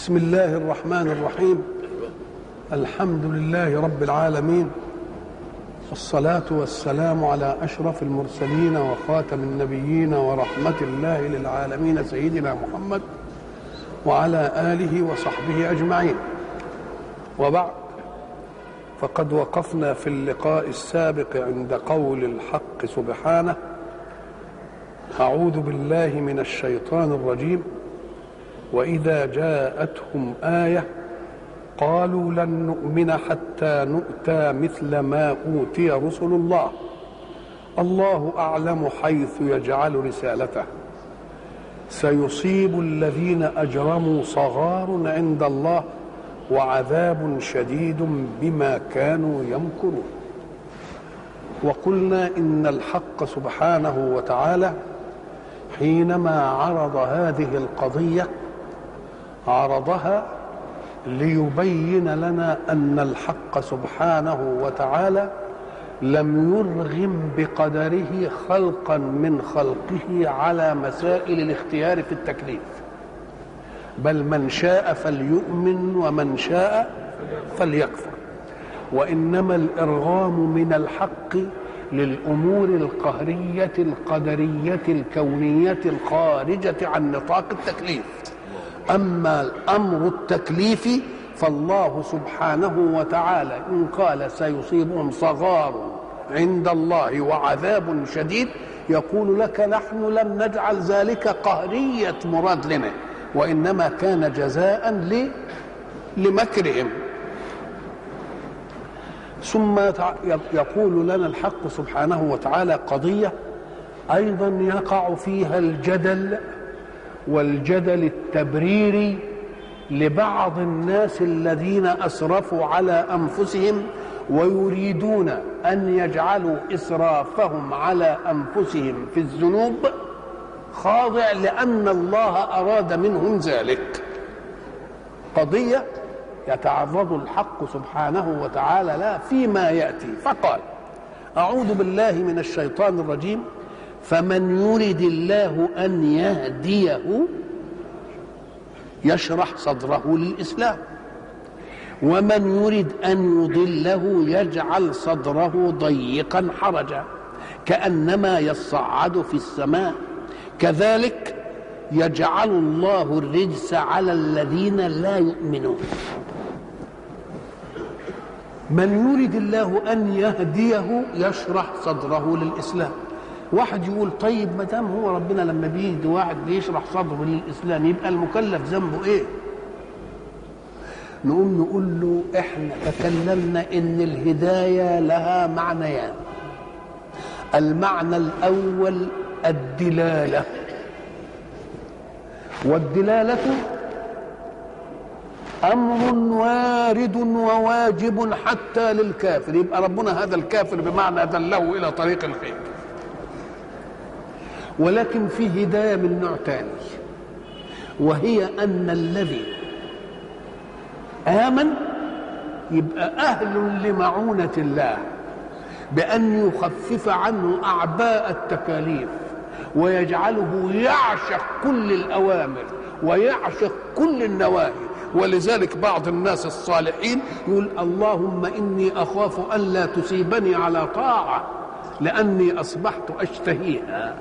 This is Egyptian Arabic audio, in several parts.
بسم الله الرحمن الرحيم الحمد لله رب العالمين والصلاة والسلام على أشرف المرسلين وخاتم النبيين ورحمة الله للعالمين سيدنا محمد وعلى آله وصحبه أجمعين وبعد فقد وقفنا في اللقاء السابق عند قول الحق سبحانه أعوذ بالله من الشيطان الرجيم واذا جاءتهم ايه قالوا لن نؤمن حتى نؤتى مثل ما اوتي رسل الله الله اعلم حيث يجعل رسالته سيصيب الذين اجرموا صغار عند الله وعذاب شديد بما كانوا يمكرون وقلنا ان الحق سبحانه وتعالى حينما عرض هذه القضيه عرضها ليبين لنا ان الحق سبحانه وتعالى لم يرغم بقدره خلقا من خلقه على مسائل الاختيار في التكليف بل من شاء فليؤمن ومن شاء فليكفر وانما الارغام من الحق للامور القهريه القدريه الكونيه الخارجه عن نطاق التكليف اما الامر التكليفي فالله سبحانه وتعالى ان قال سيصيبهم صغار عند الله وعذاب شديد يقول لك نحن لم نجعل ذلك قهريه مراد لنا وانما كان جزاء ل لمكرهم ثم يقول لنا الحق سبحانه وتعالى قضيه ايضا يقع فيها الجدل والجدل التبريري لبعض الناس الذين اسرفوا على انفسهم ويريدون ان يجعلوا اسرافهم على انفسهم في الذنوب خاضع لان الله اراد منهم ذلك قضيه يتعرض الحق سبحانه وتعالى لا فيما ياتي فقال اعوذ بالله من الشيطان الرجيم فمن يرد الله ان يهديه يشرح صدره للاسلام ومن يرد ان يضله يجعل صدره ضيقا حرجا كانما يصعد في السماء كذلك يجعل الله الرجس على الذين لا يؤمنون من يرد الله ان يهديه يشرح صدره للاسلام واحد يقول طيب ما دام هو ربنا لما بيهدي واحد بيشرح صدره للاسلام يبقى المكلف ذنبه ايه؟ نقوم نقول له احنا تكلمنا ان الهدايه لها معنيان المعنى الاول الدلاله والدلاله امر وارد وواجب حتى للكافر يبقى ربنا هذا الكافر بمعنى دله الى طريق الخير ولكن في هدايه من نوع ثاني وهي ان الذي امن يبقى اهل لمعونه الله بان يخفف عنه اعباء التكاليف ويجعله يعشق كل الاوامر ويعشق كل النواهي ولذلك بعض الناس الصالحين يقول اللهم اني اخاف الا تصيبني على طاعه لاني اصبحت اشتهيها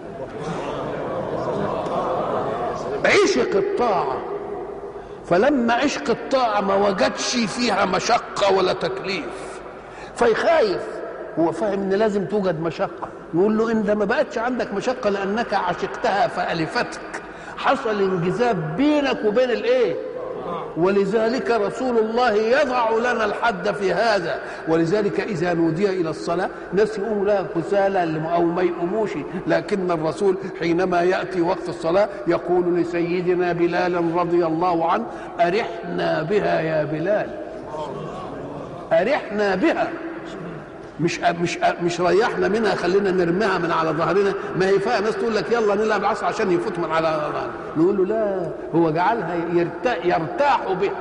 عشق الطاعه فلما عشق الطاعه ما وجدش فيها مشقه ولا تكليف فيخايف هو فاهم ان لازم توجد مشقه يقول له ان ده ما بقتش عندك مشقه لانك عشقتها فالفتك حصل انجذاب بينك وبين الايه ولذلك رسول الله يضع لنا الحد في هذا ولذلك اذا نودي الى الصلاه ناس يقوموا لها كسالى او ما يقوموش لكن الرسول حينما ياتي وقت الصلاه يقول لسيدنا بلال رضي الله عنه ارحنا بها يا بلال ارحنا بها مش مش مش ريحنا منها خلينا نرميها من على ظهرنا ما هي فيها ناس تقول لك يلا نلعب العصر عشان يفوت من على ظهرنا نقول له لا هو جعلها يرتاح, يرتاح بها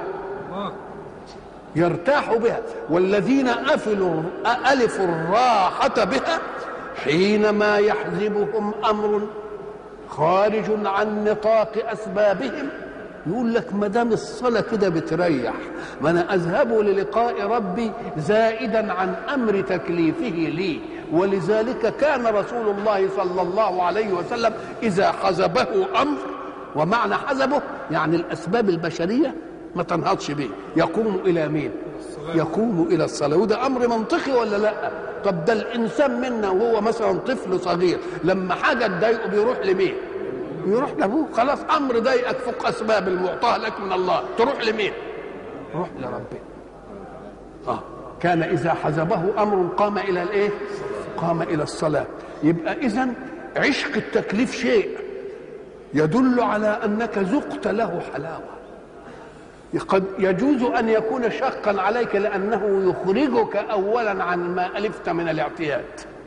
يرتاح بها والذين أفلوا ألفوا الراحة بها حينما يحزبهم أمر خارج عن نطاق أسبابهم يقول لك ما دام الصلاه كده بتريح ما انا اذهب للقاء ربي زائدا عن امر تكليفه لي ولذلك كان رسول الله صلى الله عليه وسلم اذا حزبه امر ومعنى حزبه يعني الاسباب البشريه ما تنهضش به يقوم الى مين يقوم الى الصلاه وده امر منطقي ولا لا طب ده الانسان منا وهو مثلا طفل صغير لما حاجه تضايقه بيروح لمين يروح لابوه خلاص امر ضايقك فوق اسباب المعطاه لك من الله تروح لمين روح لربك اه كان اذا حزبه امر قام الى الايه قام الى الصلاه يبقى اذا عشق التكليف شيء يدل على انك ذقت له حلاوه قد يجوز ان يكون شقا عليك لانه يخرجك اولا عن ما الفت من الاعتياد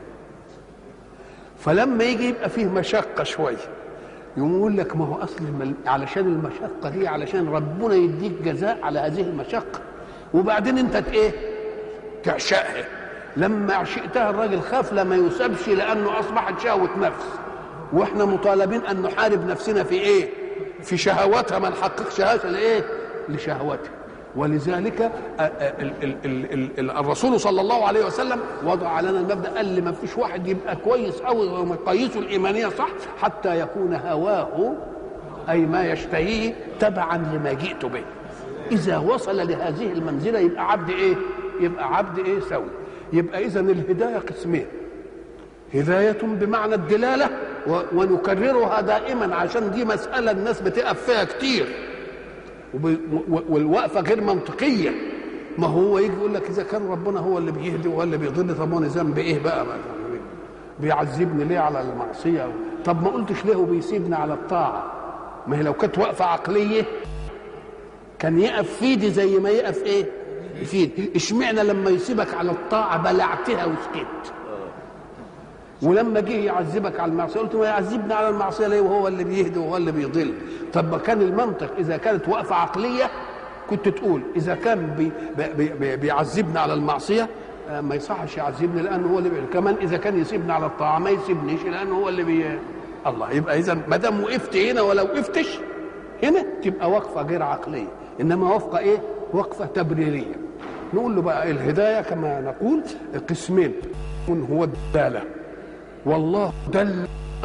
فلما يجي يبقى فيه مشقه شويه يقوم يقول لك ما هو اصل المل... علشان المشقه دي علشان ربنا يديك جزاء على هذه المشقه وبعدين انت ايه تعشقها لما عشقتها الراجل خاف لما يسابش لانه اصبحت شهوه نفس واحنا مطالبين ان نحارب نفسنا في ايه في شهواتها ما نحققش هذا لايه لشهواتها ولذلك ال ال ال ال الرسول صلى الله عليه وسلم وضع لنا المبدا قال لي ما فيش واحد يبقى كويس قوي ومقاييسه الايمانيه صح حتى يكون هواه اي ما يشتهيه تبعا لما جئت به اذا وصل لهذه المنزله يبقى عبد ايه يبقى عبد ايه سوي يبقى اذا الهدايه قسمين هداية بمعنى الدلالة ونكررها دائما عشان دي مسألة الناس بتقف فيها كتير والوقفه غير منطقيه ما هو يجي يقول لك اذا كان ربنا هو اللي بيهدي وهو اللي بيضل طب وانا ذنبي ايه بقى بيعذبني ليه على المعصيه طب ما قلتش ليه وبيسيبني على الطاعه ما هي لو كانت وقفه عقليه كان يقف في دي زي ما يقف ايه في اشمعنى لما يسيبك على الطاعه بلعتها وسكت ولما جه يعذبك على المعصيه قلت ما يعذبني على المعصيه ليه وهو اللي بيهدي وهو اللي بيضل طب ما كان المنطق اذا كانت وقفه عقليه كنت تقول اذا كان بي بي بي بيعذبني على المعصيه ما يصحش يعذبني لانه هو اللي بي... كمان اذا كان يسيبني على الطاعه ما يسيبنيش لانه هو اللي بي... الله يبقى اذا ما دام وقفت هنا ولا وقفتش هنا تبقى وقفه غير عقليه انما وقفه ايه؟ وقفه تبريريه نقول له بقى الهدايه كما نقول قسمين هو الداله والله دل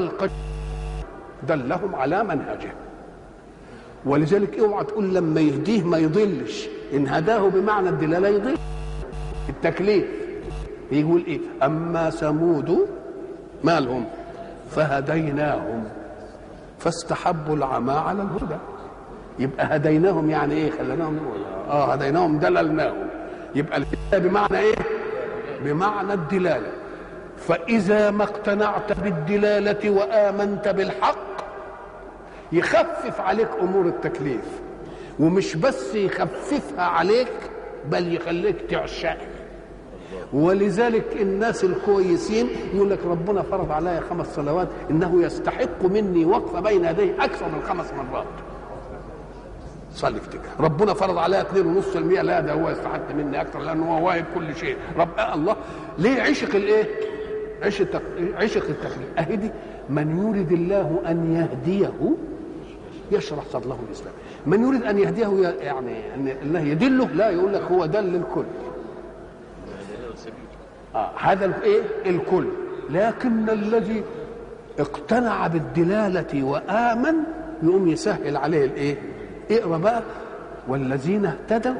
دلهم على منهجه ولذلك اوعى تقول لما يهديه ما يضلش ان هداه بمعنى الدلاله يضل التكليف يقول ايه اما ثمود مالهم فهديناهم فاستحبوا العمى على الهدى يبقى هديناهم يعني ايه خليناهم اه هديناهم دللناهم يبقى الهدايه بمعنى ايه بمعنى الدلاله فإذا ما اقتنعت بالدلالة وآمنت بالحق يخفف عليك أمور التكليف ومش بس يخففها عليك بل يخليك تعشقها ولذلك الناس الكويسين يقول لك ربنا فرض علي خمس صلوات انه يستحق مني وقفه بين يديه اكثر من خمس مرات صلي افتكر ربنا فرض عليها 2.5% لا ده هو يستحق مني اكثر لانه هو واهب كل شيء رب آه الله ليه عشق الايه عشق عشق التكليف اهي دي من يريد الله ان يهديه يشرح صدره الاسلام من يريد ان يهديه يعني ان الله يدله لا يقول لك هو دل الكل آه هذا الايه الكل لكن الذي اقتنع بالدلاله وامن يقوم يسهل عليه الايه اقرا بقى والذين اهتدوا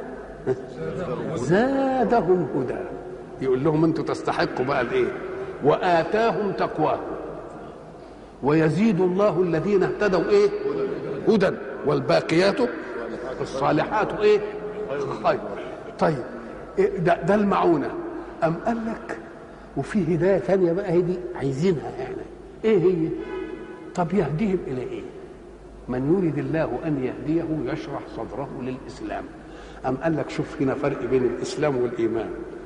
زادهم هدى يقول لهم انتوا تستحقوا بقى الايه واتاهم تقواهم ويزيد الله الذين اهتدوا ايه هدى والباقيات الصالحات ايه خير طيب إيه ده, ده المعونه ام قال لك وفي هدايه ثانيه بقى هي دي عايزينها احنا ايه هي طب يهديهم الى ايه من يريد الله ان يهديه يشرح صدره للاسلام ام قال لك شوف هنا فرق بين الاسلام والايمان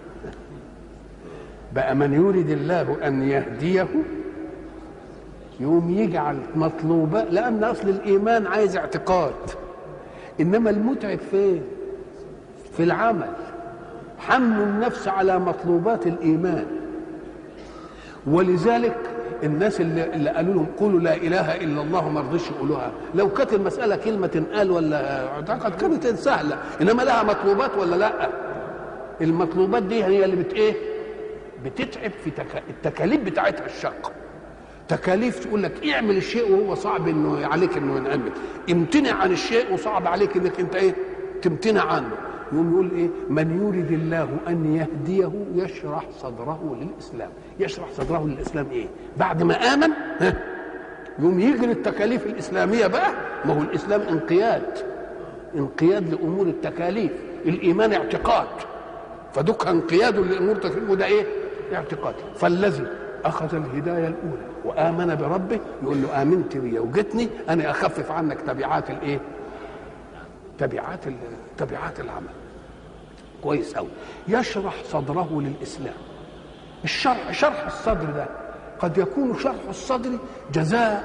بقى من يريد الله ان يهديه يقوم يجعل مطلوبة لأن أصل الإيمان عايز اعتقاد إنما المتعب فين؟ في العمل حمل النفس على مطلوبات الإيمان ولذلك الناس اللي, اللي قالوا لهم قولوا لا اله الا الله ما رضيش يقولوها لو كانت المساله كلمه تنقال ولا اعتقد كانت سهله انما لها مطلوبات ولا لا المطلوبات دي هي اللي بت ايه بتتعب في تك... التكاليف بتاعتها الشاقه تكاليف تقول لك اعمل الشيء وهو صعب انه عليك انه ينعمل امتنع عن الشيء وصعب عليك انك انت ايه تمتنع عنه يقوم يقول ايه من يريد الله ان يهديه يشرح صدره للاسلام يشرح صدره للاسلام ايه بعد ما امن ها يقوم يجري التكاليف الاسلاميه بقى ما هو الاسلام انقياد انقياد لامور التكاليف الايمان اعتقاد فدك انقياد لامور التكاليف وده ايه اعتقاد فالذي اخذ الهدايه الاولى وامن بربه يقول له امنت بي وجتني انا اخفف عنك تبعات الايه تبعات تبعات العمل كويس قوي يشرح صدره للاسلام الشرح شرح الصدر ده قد يكون شرح الصدر جزاء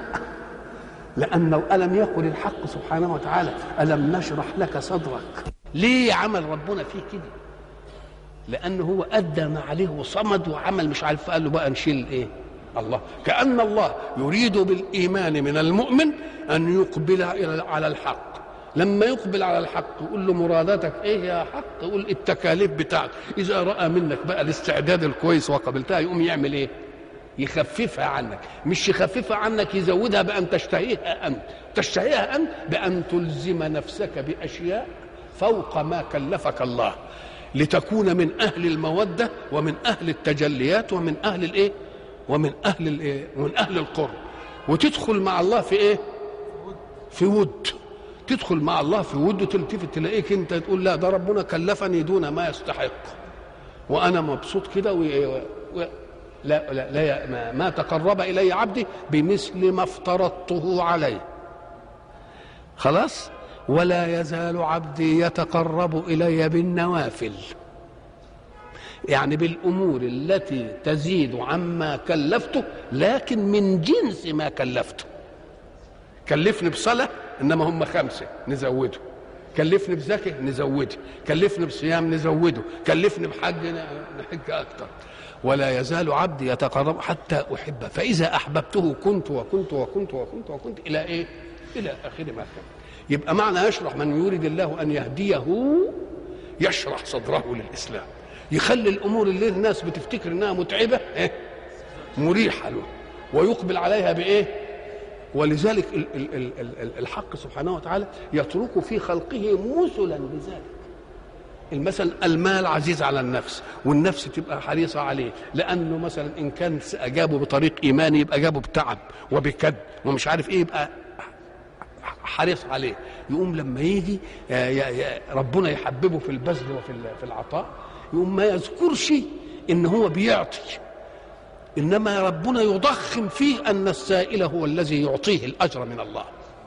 لانه الم يقل الحق سبحانه وتعالى الم نشرح لك صدرك ليه عمل ربنا فيه كده لانه هو ادى ما عليه وصمد وعمل مش عارف قال له بقى نشيل ايه الله كان الله يريد بالايمان من المؤمن ان يقبل على الحق لما يقبل على الحق يقول له مراداتك ايه يا حق يقول التكاليف بتاعتك اذا راى منك بقى الاستعداد الكويس وقبلتها يقوم يعمل ايه يخففها عنك مش يخففها عنك يزودها بان تشتهيها انت تشتهيها انت بان تلزم نفسك باشياء فوق ما كلفك الله لتكون من اهل الموده ومن اهل التجليات ومن اهل الايه ومن اهل الايه ومن اهل القرب وتدخل مع الله في ايه في ود تدخل مع الله في ود تلتفت تلاقيك انت تقول لا ده ربنا كلفني دون ما يستحق وانا مبسوط كده و... و... لا لا, لا ما, ما تقرب الي عبدي بمثل ما افترضته عليه خلاص ولا يزال عبدي يتقرب الي بالنوافل يعني بالامور التي تزيد عما كلفته لكن من جنس ما كلفته كلفني بصلاه انما هم خمسه نزوده كلفني بزكاه نزوده كلفني بصيام نزوده كلفني بحج نحج اكثر ولا يزال عبدي يتقرب حتى احبه فاذا احببته كنت وكنت وكنت وكنت وكنت الى ايه الى اخر ما كان يبقى معنى يشرح من يريد الله ان يهديه يشرح صدره للاسلام يخلي الامور اللي الناس بتفتكر انها متعبه إيه؟ مريحه له ويقبل عليها بايه ولذلك الحق سبحانه وتعالى يترك في خلقه مثلا لذلك المثل المال عزيز على النفس والنفس تبقى حريصة عليه لأنه مثلا إن كان أجابه بطريق إيماني يبقى أجابه بتعب وبكد ومش عارف إيه يبقى حريص عليه يقوم لما يجي ربنا يحببه في البذل وفي في العطاء يقوم ما يذكرش ان هو بيعطي انما ربنا يضخم فيه ان السائل هو الذي يعطيه الاجر من الله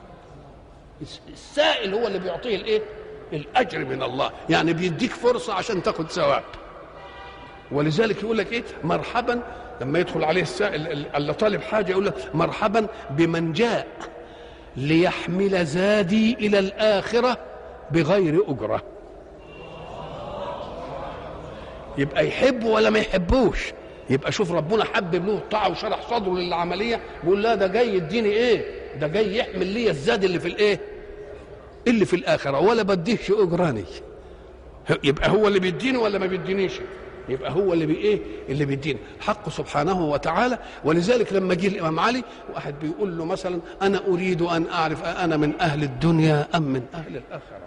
السائل هو اللي بيعطيه الايه الاجر من الله يعني بيديك فرصه عشان تاخد ثواب ولذلك يقول لك ايه مرحبا لما يدخل عليه السائل اللي طالب حاجه يقول لك مرحبا بمن جاء ليحمل زادي الى الاخره بغير اجره يبقى يحبه ولا ما يحبوش يبقى شوف ربنا حبب له الطاعه وشرح صدره للعمليه بيقول لا ده جاي يديني ايه ده جاي يحمل لي الزاد اللي في الايه اللي في الاخره ولا بديهش اجراني يبقى هو اللي بيديني ولا ما بيدينيش يبقى هو اللي بي ايه اللي بيديني حق سبحانه وتعالى ولذلك لما جه الامام علي واحد بيقول له مثلا انا اريد ان اعرف انا من اهل الدنيا ام من اهل الاخره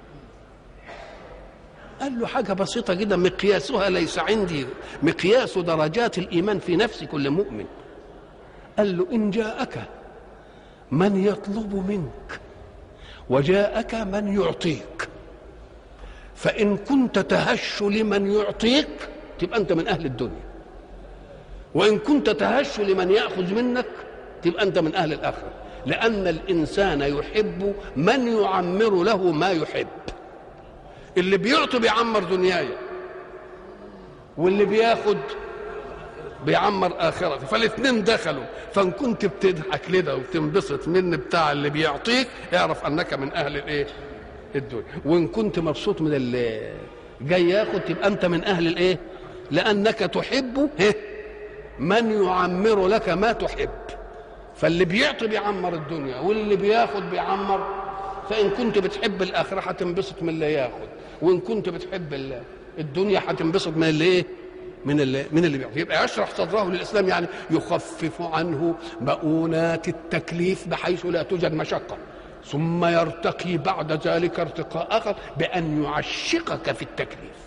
قال له حاجه بسيطه جدا مقياسها ليس عندي مقياس درجات الايمان في نفس كل مؤمن قال له ان جاءك من يطلب منك وجاءك من يعطيك فإن كنت تهش لمن يعطيك تبقى أنت من أهل الدنيا وإن كنت تهش لمن يأخذ منك تبقى أنت من أهل الآخرة لأن الإنسان يحب من يعمر له ما يحب اللي بيعطي بيعمر دنياي واللي بياخد بيعمر اخرته فالاثنين دخلوا فان كنت بتضحك كده وتنبسط من بتاع اللي بيعطيك اعرف انك من اهل الايه الدنيا وان كنت مبسوط من اللي جاي ياخد تبقى انت من اهل الايه لانك تحب من يعمر لك ما تحب فاللي بيعطي بيعمر الدنيا واللي بياخد بيعمر فان كنت بتحب الاخره هتنبسط من اللي ياخد وان كنت بتحب الدنيا هتنبسط من اللي ايه من اللي من اللي بيعطي يبقى يشرح صدره للاسلام يعني يخفف عنه مؤونات التكليف بحيث لا توجد مشقه ثم يرتقي بعد ذلك ارتقاء اخر بان يعشقك في التكليف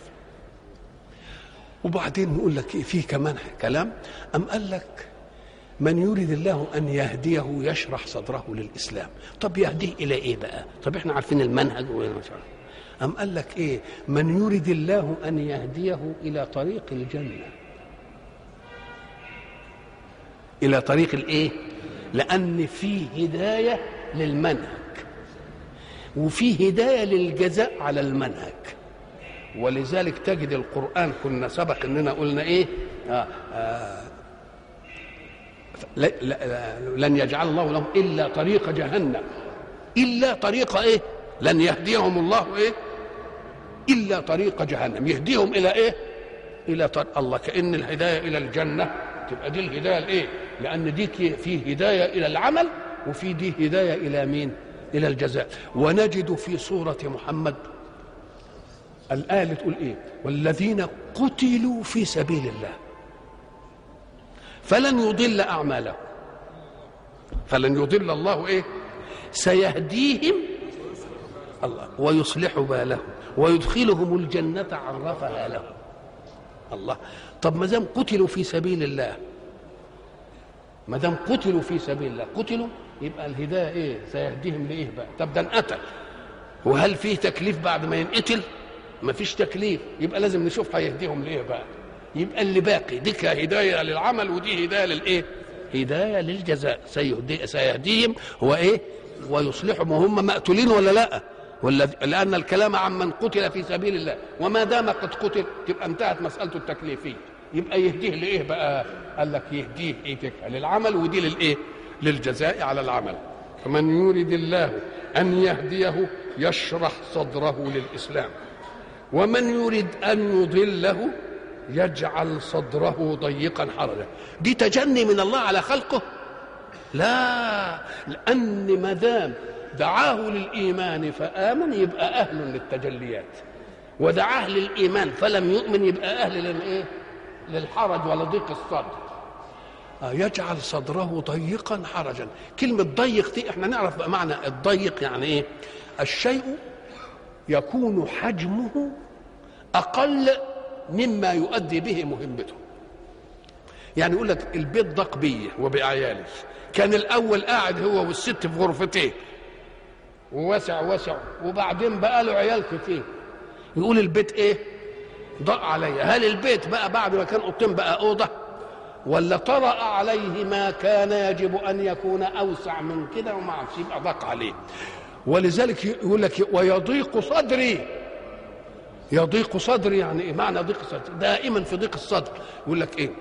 وبعدين نقول لك إيه في كمان كلام ام قال لك من يريد الله ان يهديه يشرح صدره للاسلام طب يهديه الى ايه بقى طب احنا عارفين المنهج أم قال لك إيه من يريد الله أن يهديه إلى طريق الجنة إلى طريق الإيه لأن في هداية للمنهج وفي هداية للجزاء على المنهج ولذلك تجد القرآن كنا سبق إننا قلنا إيه آه آه لن يجعل الله لهم إلا طريق جهنم إلا طريق إيه لن يهديهم الله إيه إلا طريق جهنم يهديهم إلى إيه إلى طريق الله كأن الهداية إلى الجنة تبقى دي الهداية الإيه لأن دي في هداية إلى العمل وفي دي هداية إلى مين إلى الجزاء ونجد في سورة محمد الآية اللي تقول إيه والذين قتلوا في سبيل الله فلن يضل أعمالهم فلن يضل الله إيه سيهديهم الله ويصلح بالهم ويدخلهم الجنة عرفها لهم الله طب ما دام قتلوا في سبيل الله ما دام قتلوا في سبيل الله قتلوا يبقى الهدايه ايه سيهديهم لايه بقى طب ده انقتل وهل فيه تكليف بعد ما ينقتل ما فيش تكليف يبقى لازم نشوف هيهديهم لايه بقى يبقى اللي باقي دي هدايه للعمل ودي هدايه للايه هدايه للجزاء سيهدي سيهديهم هو ايه ويصلحهم وهم مقتولين ولا لا لأن الكلام عن من قتل في سبيل الله وما دام قد قتل تبقى انتهت مسألته التكليفية يبقى يهديه لإيه بقى قال لك يهديه إيه للعمل ودي للإيه للجزاء على العمل فمن يريد الله أن يهديه يشرح صدره للإسلام ومن يريد أن يضله يجعل صدره ضيقا حرجا دي تجني من الله على خلقه لا لأن ما دام دعاه للإيمان فآمن يبقى أهل للتجليات ودعاه للإيمان فلم يؤمن يبقى أهل للإيه؟ للحرج ولا ضيق الصدر يجعل صدره ضيقا حرجا كلمة ضيق دي احنا نعرف بقى معنى الضيق يعني ايه الشيء يكون حجمه أقل مما يؤدي به مهمته يعني يقول لك البيت ضاق بيه وبعيالي كان الأول قاعد هو والست في غرفتين ووسع وسع وبعدين بقى له عيال كتير يقول البيت ايه ضاق عليا هل البيت بقى بعد ما كان اوضتين بقى اوضه ولا طرأ عليه ما كان يجب ان يكون اوسع من كده وما عرفش يبقى ضاق عليه ولذلك يقول لك ويضيق صدري يضيق صدري يعني ايه معنى ضيق صدري دائما في ضيق الصدر يقول لك ايه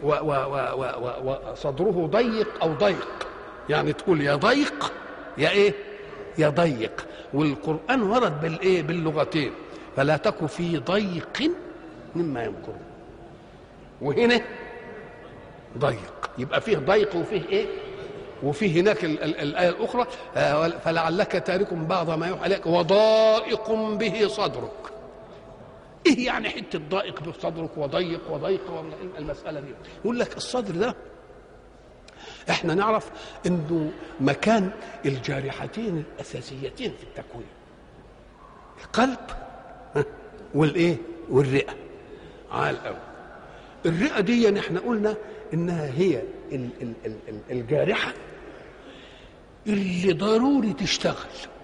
وصدره ضيق او ضيق يعني تقول يا ضيق يا ايه يضيق والقرآن ورد بالإيه باللغتين فلا تك في ضيق مما يمكرون وهنا ضيق يبقى فيه ضيق وفيه ايه وفيه هناك ال ال الآية الأخرى فلعلك تارك بعض ما يوحى إليك وضائق به صدرك إيه يعني حتة ضائق بصدرك وضيق وضيق المسألة دي يقول لك الصدر ده احنا نعرف انه مكان الجارحتين الاساسيتين في التكوين القلب والايه والرئه عال قوي الرئه دي احنا قلنا انها هي ال ال ال ال الجارحه اللي ضروري تشتغل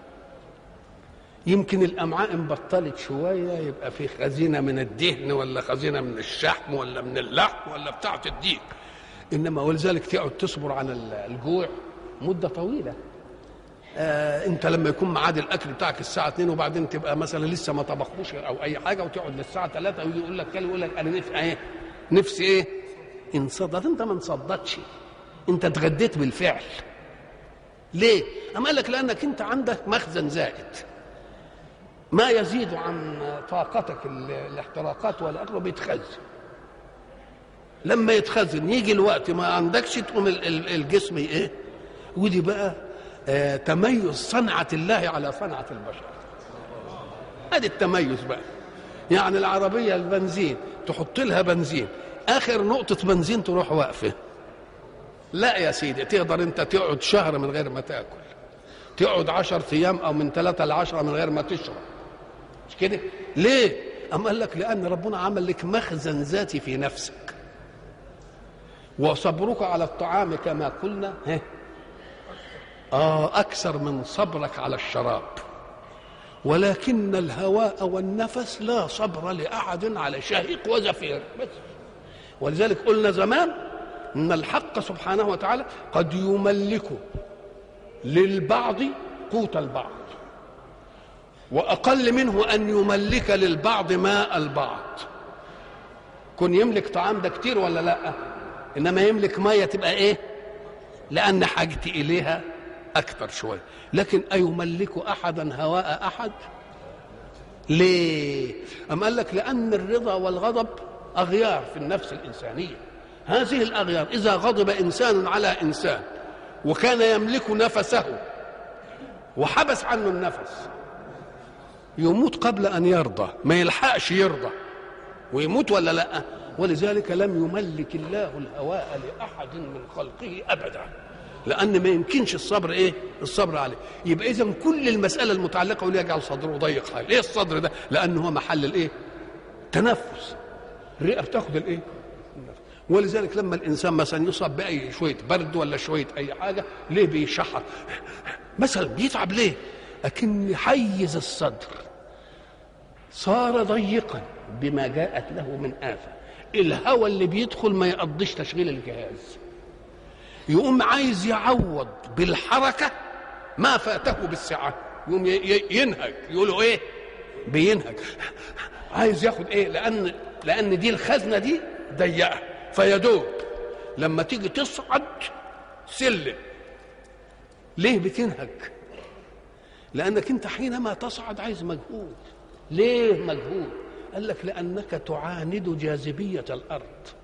يمكن الامعاء انبطلت شويه يبقى في خزينه من الدهن ولا خزينه من الشحم ولا من اللحم ولا بتاعه الديك انما ولذلك تقعد تصبر على الجوع مده طويله آه انت لما يكون ميعاد الاكل بتاعك الساعه 2 وبعدين تبقى مثلا لسه ما طبخوش او اي حاجه وتقعد للساعه 3 ويجي يقول لك كلمه يقول لك انا نفسي ايه نفسي ايه انصدت انت ما انصدتش انت اتغديت بالفعل ليه؟ أم قال لك لأنك أنت عندك مخزن زائد ما يزيد عن طاقتك الاحتراقات والأكل بيتخزن لما يتخزن يجي الوقت ما عندكش تقوم ال- ال- الجسم ايه ودي بقى آه تميز صنعة الله على صنعة البشر ادي التميز بقى يعني العربية البنزين تحط لها بنزين اخر نقطة بنزين تروح واقفة لا يا سيدي تقدر انت تقعد شهر من غير ما تاكل تقعد عشر ايام او من ثلاثة لعشرة من غير ما تشرب مش كده ليه أم قال لك لأن ربنا عمل لك مخزن ذاتي في نفسك وصبرك على الطعام كما قلنا ها آه أكثر من صبرك على الشراب ولكن الهواء والنفس لا صبر لأحد على شهيق وزفير بس ولذلك قلنا زمان ان الحق سبحانه وتعالى قد يملك للبعض قوت البعض واقل منه ان يملك للبعض ماء البعض كن يملك طعام ده كتير ولا لا انما يملك ميه تبقى ايه لان حاجتي اليها اكثر شويه لكن ايملك احدا هواء احد ليه أم قال لك لأن الرضا والغضب أغيار في النفس الإنسانية هذه الأغيار إذا غضب إنسان على إنسان وكان يملك نفسه وحبس عنه النفس يموت قبل أن يرضى ما يلحقش يرضى ويموت ولا لا ولذلك لم يملك الله الهواء لأحد من خلقه أبدا لأن ما يمكنش الصبر إيه الصبر عليه يبقى إذا كل المسألة المتعلقة واللي يجعل صدره ضيق حال إيه الصدر ده لأنه هو محل الإيه تنفس الرئة بتاخد الإيه النفس. ولذلك لما الإنسان مثلا يصاب بأي شوية برد ولا شوية أي حاجة ليه بيشحر مثلا بيتعب ليه لكن حيز الصدر صار ضيقا بما جاءت له من آفة الهواء اللي بيدخل ما يقضيش تشغيل الجهاز يقوم عايز يعوض بالحركة ما فاته بالسعة يقوم ي- ي- ينهج يقولوا ايه بينهج عايز ياخد ايه لان لان دي الخزنة دي ضيقة فيدوب لما تيجي تصعد سلم ليه بتنهج لانك انت حينما تصعد عايز مجهود ليه مجهود قال لك لانك تعاند جاذبيه الارض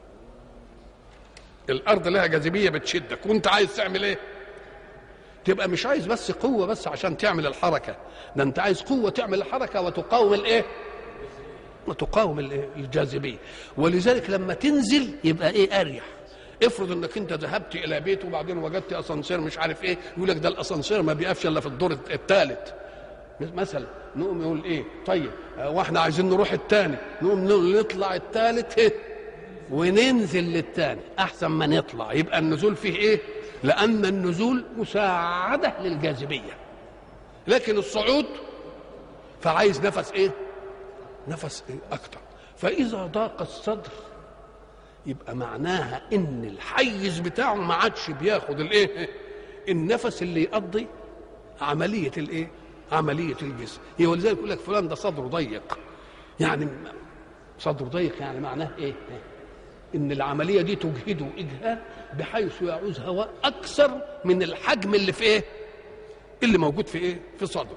الارض لها جاذبيه بتشدك وانت عايز تعمل ايه تبقى مش عايز بس قوه بس عشان تعمل الحركه ده انت عايز قوه تعمل الحركه وتقاوم الايه وتقاوم الايه الجاذبيه ولذلك لما تنزل يبقى ايه اريح افرض انك انت ذهبت الى بيت وبعدين وجدت اسانسير مش عارف ايه يقول لك ده الاسانسير ما بيقفش الا في الدور الثالث مثلا نقوم يقول ايه طيب آه، واحنا عايزين نروح الثاني نقوم نقول نطلع الثالث إيه؟ وننزل للثاني احسن ما نطلع يبقى النزول فيه ايه لان النزول مساعده للجاذبيه لكن الصعود فعايز نفس ايه نفس ايه اكتر فاذا ضاق الصدر يبقى معناها ان الحيز بتاعه ما عادش بياخد الايه النفس اللي يقضي عمليه الايه عمليه الجسم هي ولذلك يقول لك فلان ده صدره ضيق يعني صدره ضيق يعني معناه ايه ان العمليه دي تجهده اجهاد بحيث يعوز هواء اكثر من الحجم اللي في ايه اللي موجود في ايه في صدره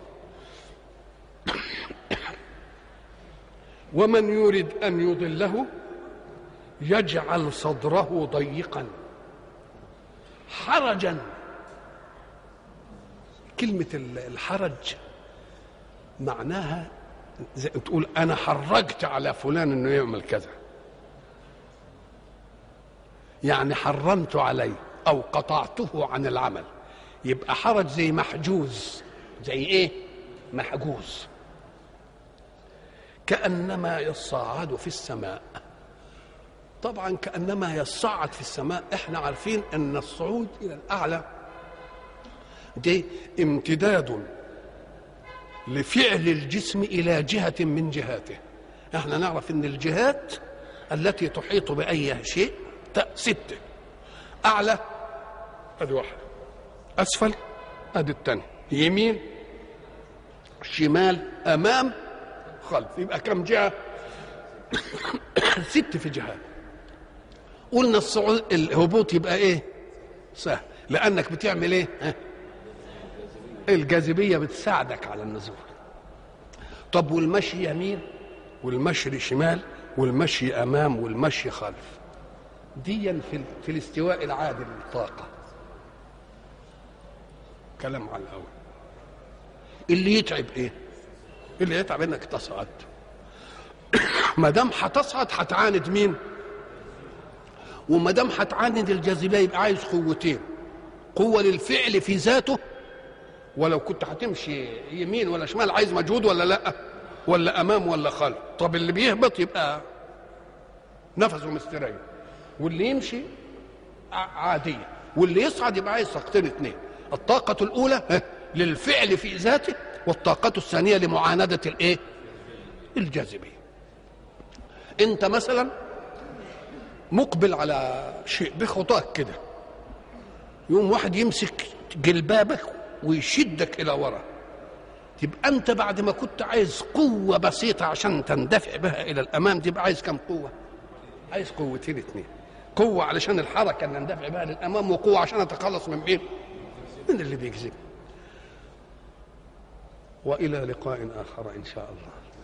ومن يريد ان يضله يجعل صدره ضيقا حرجا كلمة الحرج معناها زي تقول أنا حرجت على فلان إنه يعمل كذا يعني حرمت عليه أو قطعته عن العمل يبقى حرج زي محجوز زي إيه؟ محجوز كأنما يصعد في السماء طبعا كانما يصعد في السماء احنا عارفين ان الصعود الى الاعلى دي امتداد لفعل الجسم الى جهه من جهاته احنا نعرف ان الجهات التي تحيط باي شيء ت- سته اعلى ادي واحده اسفل ادي الثانيه يمين شمال امام خلف يبقى كم جهه ست في جهات قلنا الصعود الهبوط يبقى ايه سهل لانك بتعمل ايه ها؟ الجاذبيه بتساعدك على النزول طب والمشي يمين والمشي شمال والمشي امام والمشي خلف ديا في, في الاستواء العادل للطاقة كلام على الأول اللي يتعب ايه اللي يتعب انك تصعد ما دام هتصعد هتعاند مين وما دام هتعاند الجاذبيه يبقى عايز قوتين قوه للفعل في ذاته ولو كنت هتمشي يمين ولا شمال عايز مجهود ولا لا ولا امام ولا خلف طب اللي بيهبط يبقى نفسه مستريح واللي يمشي عاديه واللي يصعد يبقى عايز طاقتين اثنين الطاقه الاولى للفعل في ذاته والطاقه الثانيه لمعانده الايه الجاذبيه انت مثلا مقبل على شيء بخطاك كده يوم واحد يمسك جلبابك ويشدك الى ورا تبقى انت بعد ما كنت عايز قوه بسيطه عشان تندفع بها الى الامام تبقى عايز كم قوه عايز قوتين اتنين قوه علشان الحركه اللي ندفع بها للامام وقوه عشان اتخلص من مين من اللي بيكذب والى لقاء اخر ان شاء الله